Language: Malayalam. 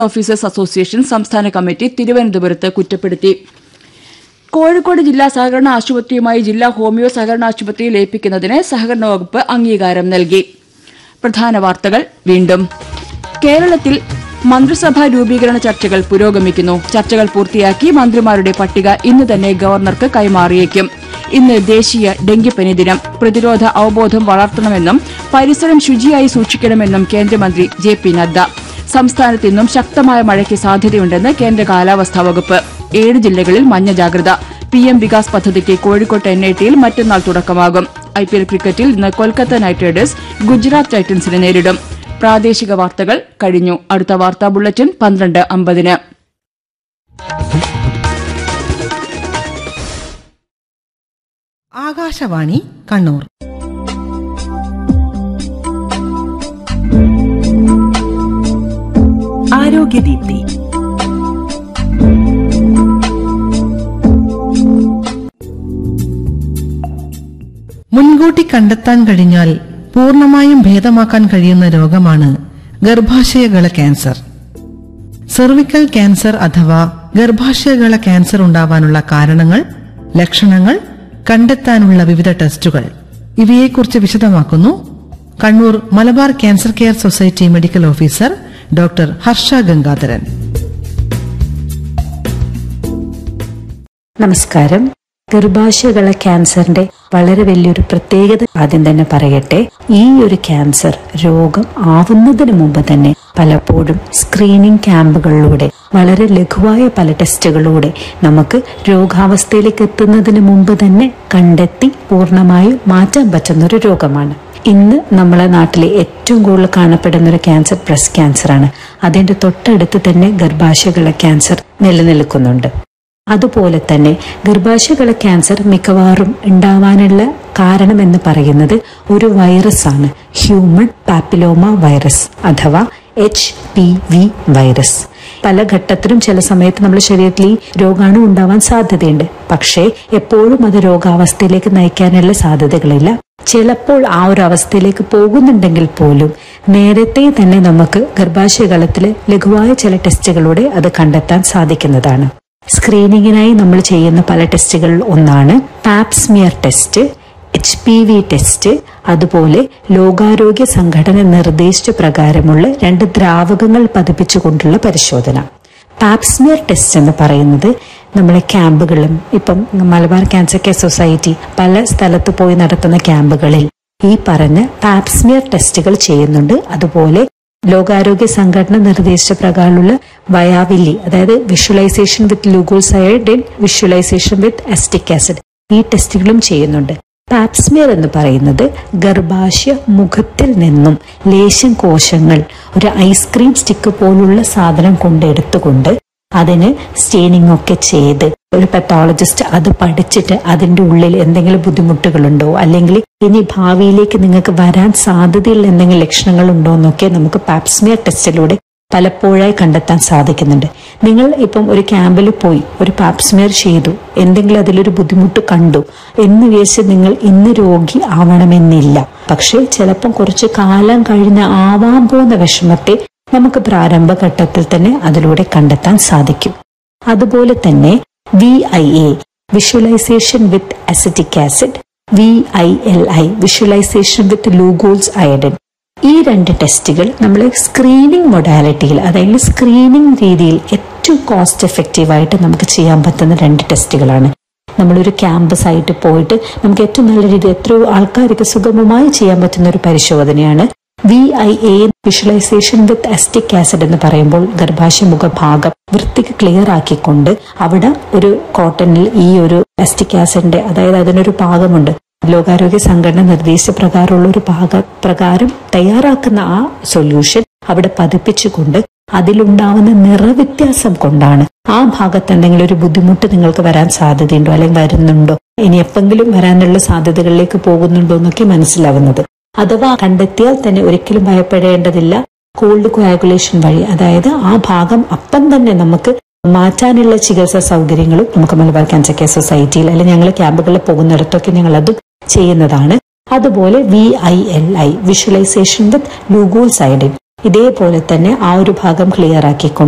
ഓഫീസേഴ്സ് അസോസിയേഷൻ സംസ്ഥാന കമ്മിറ്റി തിരുവനന്തപുരത്ത് കുറ്റപ്പെടുത്തി കോഴിക്കോട് ജില്ലാ സഹകരണ ആശുപത്രിയുമായി ജില്ലാ ഹോമിയോ സഹകരണ ആശുപത്രി ലയിപ്പിക്കുന്നതിന് സഹകരണ വകുപ്പ് അംഗീകാരം നൽകി പ്രധാന വാർത്തകൾ വീണ്ടും കേരളത്തിൽ മന്ത്രിസഭാ രൂപീകരണ ചർച്ചകൾ പുരോഗമിക്കുന്നു ചർച്ചകൾ പൂർത്തിയാക്കി മന്ത്രിമാരുടെ പട്ടിക ഇന്ന് തന്നെ ഗവർണർക്ക് കൈമാറിയേക്കും ഇന്ന് ദേശീയ ഡെങ്കിപ്പനി ദിനം പ്രതിരോധ അവബോധം വളർത്തണമെന്നും പരിസരം ശുചിയായി സൂക്ഷിക്കണമെന്നും കേന്ദ്രമന്ത്രി ജെ പി നദ്ദ സംസ്ഥാനത്ത് ഇന്നും ശക്തമായ മഴയ്ക്ക് സാധ്യതയുണ്ടെന്ന് കേന്ദ്ര കാലാവസ്ഥാ വകുപ്പ് ഏഴ് ജില്ലകളിൽ മഞ്ഞ ജാഗ്രത പി എം വികാസ് പദ്ധതിക്ക് കോഴിക്കോട്ട് എൻ ഐ ടിയിൽ മറ്റന്നാൾ തുടക്കമാകും ഐ പി എൽ ക്രിക്കറ്റിൽ ഇന്ന് കൊൽക്കത്ത നൈറ്റ് റൈഡേഴ്സ് ഗുജറാത്ത് ടൈറ്റൻസിനെ നേരിടും പ്രാദേശിക വാർത്തകൾ കഴിഞ്ഞു അടുത്ത വാർത്താ ബുള്ളറ്റിൻ പന്ത്രണ്ട് അമ്പതിന് ആകാശവാണി കണ്ണൂർ ആരോഗ്യദീപ്തി മുൻകൂട്ടി കണ്ടെത്താൻ കഴിഞ്ഞാൽ പൂർണ്ണമായും ഭേദമാക്കാൻ കഴിയുന്ന രോഗമാണ് ഗർഭാശയകള ക്യാൻസർ സെർവിക്കൽ ക്യാൻസർ അഥവാ ഗർഭാശയകള ക്യാൻസർ ഉണ്ടാവാനുള്ള കാരണങ്ങൾ ലക്ഷണങ്ങൾ കണ്ടെത്താനുള്ള വിവിധ ടെസ്റ്റുകൾ ഇവയെക്കുറിച്ച് വിശദമാക്കുന്നു Kannur Malabar cancer care society medical officer doctor Harsha Gangadharan നമസ്കാരം ഗർഭാശയകള ക്യാൻസറിന്റെ വളരെ വലിയൊരു പ്രത്യേകത ആദ്യം തന്നെ പറയട്ടെ ഈ ഒരു ക്യാൻസർ രോഗം ആവുന്നതിന് മുമ്പ് തന്നെ പലപ്പോഴും സ്ക്രീനിംഗ് ക്യാമ്പുകളിലൂടെ വളരെ ലഘുവായ പല ടെസ്റ്റുകളിലൂടെ നമുക്ക് രോഗാവസ്ഥയിലേക്ക് എത്തുന്നതിന് മുമ്പ് തന്നെ കണ്ടെത്തി പൂർണ്ണമായും മാറ്റാൻ പറ്റുന്ന ഒരു രോഗമാണ് ഇന്ന് നമ്മളെ നാട്ടിലെ ഏറ്റവും കൂടുതൽ കാണപ്പെടുന്ന ഒരു ക്യാൻസർ ബ്രസ്റ്റ് ക്യാൻസറാണ് അതിന്റെ തൊട്ടടുത്ത് തന്നെ ഗർഭാശയകള ക്യാൻസർ നിലനിൽക്കുന്നുണ്ട് അതുപോലെ തന്നെ ഗർഭാശയകള ക്യാൻസർ മിക്കവാറും ഉണ്ടാവാനുള്ള കാരണം എന്ന് പറയുന്നത് ഒരു വൈറസ് ആണ് ഹ്യൂമൺ പാപ്പിലോമ വൈറസ് അഥവാ എച്ച് പി വി വൈറസ് പല ഘട്ടത്തിലും ചില സമയത്ത് നമ്മുടെ ശരീരത്തിൽ ഈ രോഗാണു ഉണ്ടാവാൻ സാധ്യതയുണ്ട് പക്ഷേ എപ്പോഴും അത് രോഗാവസ്ഥയിലേക്ക് നയിക്കാനുള്ള സാധ്യതകളില്ല ചിലപ്പോൾ ആ ഒരു അവസ്ഥയിലേക്ക് പോകുന്നുണ്ടെങ്കിൽ പോലും നേരത്തെ തന്നെ നമുക്ക് ഗർഭാശയകളത്തിൽ ലഘുവായ ചില ടെസ്റ്റുകളിലൂടെ അത് കണ്ടെത്താൻ സാധിക്കുന്നതാണ് സ്ക്രീനിങ്ങിനായി നമ്മൾ ചെയ്യുന്ന പല ടെസ്റ്റുകളിൽ ഒന്നാണ് pap smear test H P V test അതുപോലെ ലോകാരോഗ്യ സംഘടന നിർദ്ദേശിച്ച പ്രകാരമുള്ള രണ്ട് ദ്രാവകങ്ങൾ പതിപ്പിച്ചുകൊണ്ടുള്ള പരിശോധന പാപ്സ്മിയർ ടെസ്റ്റ് എന്ന് പറയുന്നത് നമ്മളെ ക്യാമ്പുകളും ഇപ്പം മലബാർ ക്യാൻസർ കെയർ സൊസൈറ്റി പല സ്ഥലത്ത് പോയി നടത്തുന്ന ക്യാമ്പുകളിൽ ഈ പറഞ്ഞ പാപ്സ്മിയർ ടെസ്റ്റുകൾ ചെയ്യുന്നുണ്ട് അതുപോലെ ലോകാരോഗ്യ സംഘടന നിർദ്ദേശിച്ച പ്രകാരമുള്ള വയാവില്ലി അതായത് visualisation with Lugol's iodine visualisation with acetic acid ഈ ടെസ്റ്റുകളും ചെയ്യുന്നുണ്ട് പാപ്സ്മിയർ എന്ന് പറയുന്നത് ഗർഭാശയ മുഖത്തിൽ നിന്നും ലേശം കോശങ്ങൾ ഒരു ഐസ്ക്രീം സ്റ്റിക്ക് പോലുള്ള സാധനം കൊണ്ടെടുത്തുകൊണ്ട് അതിന് സ്റ്റെയിനിങ് ഒക്കെ ചെയ്ത് ഒരു പത്തോളജിസ്റ്റ് അത് പഠിച്ചിട്ട് അതിന്റെ ഉള്ളിൽ എന്തെങ്കിലും ബുദ്ധിമുട്ടുകളുണ്ടോ അല്ലെങ്കിൽ ഇനി ഭാവിയിലേക്ക് നിങ്ങൾക്ക് വരാൻ സാധ്യതയുള്ള എന്തെങ്കിലും ലക്ഷണങ്ങൾ ഉണ്ടോ എന്നൊക്കെ നമുക്ക് പാപ്സ്മിയർ ടെസ്റ്റിലൂടെ പലപ്പോഴായി കണ്ടെത്താൻ സാധിക്കുന്നുണ്ട് നിങ്ങൾ ഇപ്പം ഒരു ക്യാമ്പിൽ പോയി ഒരു പാപ്സ്മിയർ ചെയ്തു എന്തെങ്കിലും അതിലൊരു ബുദ്ധിമുട്ട് കണ്ടു എന്ന് വിചാരിച്ച് നിങ്ങൾ ഇന്ന് രോഗി ആവണമെന്നില്ല പക്ഷേ ചിലപ്പം കുറച്ച് കാലം കഴിഞ്ഞ് ആവാൻ പോകുന്ന വിഷമത്തെ നമുക്ക് പ്രാരംഭഘട്ടത്തിൽ തന്നെ അതിലൂടെ കണ്ടെത്താൻ സാധിക്കും അതുപോലെ തന്നെ V I A visualisation with acetic acid V I L I visualisation with Lugol's iodine ഈ രണ്ട് ടെസ്റ്റുകൾ നമ്മൾ സ്ക്രീനിങ് മൊഡാലിറ്റിയിൽ അതായത് സ്ക്രീനിങ് രീതിയിൽ ഏറ്റവും കോസ്റ്റ് എഫക്റ്റീവായിട്ട് നമുക്ക് ചെയ്യാൻ പറ്റുന്ന രണ്ട് ടെസ്റ്റുകളാണ് നമ്മളൊരു ക്യാമ്പസ് ആയിട്ട് പോയിട്ട് നമുക്ക് ഏറ്റവും നല്ല രീതിയിൽ എത്രയോ ആൾക്കാർക്ക് സുഗമമായി ചെയ്യാൻ പറ്റുന്ന ഒരു പരിശോധനയാണ് V I A visualisation with acetic acid എന്ന് പറയുമ്പോൾ ഗർഭാശയ മുഖഭാഗം വൃത്തിക്ക് ക്ലിയർ ആക്കിക്കൊണ്ട് അവിടെ ഒരു കോട്ടണിൽ ഈ ഒരു അസ്റ്റിക് ആസിഡിന്റെ അതായത് അതിനൊരു പാകമുണ്ട് ലോകാരോഗ്യ സംഘടന നിർദ്ദേശിച്ച പ്രകാരമുള്ള ഒരു പാക പ്രകാരം തയ്യാറാക്കുന്ന ആ സൊല്യൂഷൻ അവിടെ പതിപ്പിച്ചുകൊണ്ട് അതിലുണ്ടാവുന്ന നിറവ്യത്യാസം കൊണ്ടാണ് ആ ഭാഗത്ത് എന്തെങ്കിലും ഒരു ബുദ്ധിമുട്ട് നിങ്ങൾക്ക് വരാൻ സാധ്യതയുണ്ടോ അല്ലെങ്കിൽ വരുന്നുണ്ടോ ഇനി എപ്പെങ്കിലും വരാനുള്ള സാധ്യതകളിലേക്ക് പോകുന്നുണ്ടോ എന്നൊക്കെ മനസ്സിലാവുന്നത് അഥവാ കണ്ടെത്തിയാൽ തന്നെ ഒരിക്കലും ഭയപ്പെടേണ്ടതില്ല കോൾഡ് കോയാഗുലേഷൻ വഴി അതായത് ആ ഭാഗം അപ്പം തന്നെ നമുക്ക് മാറ്റാനുള്ള ചികിത്സാ സൗകര്യങ്ങളും നമുക്ക് മലബാർ ക്യാൻസർ കെയർ സൊസൈറ്റിയിൽ അല്ലെങ്കിൽ ഞങ്ങൾ ക്യാമ്പുകളിൽ പോകുന്നിടത്തൊക്കെ ഞങ്ങൾ അത് ചെയ്യുന്നതാണ് അതുപോലെ V I L I visualisation with Lugol's iodine ഇതേപോലെ തന്നെ ആ ഒരു ഭാഗം ക്ലിയർ ആക്കിക്കൊണ്ട്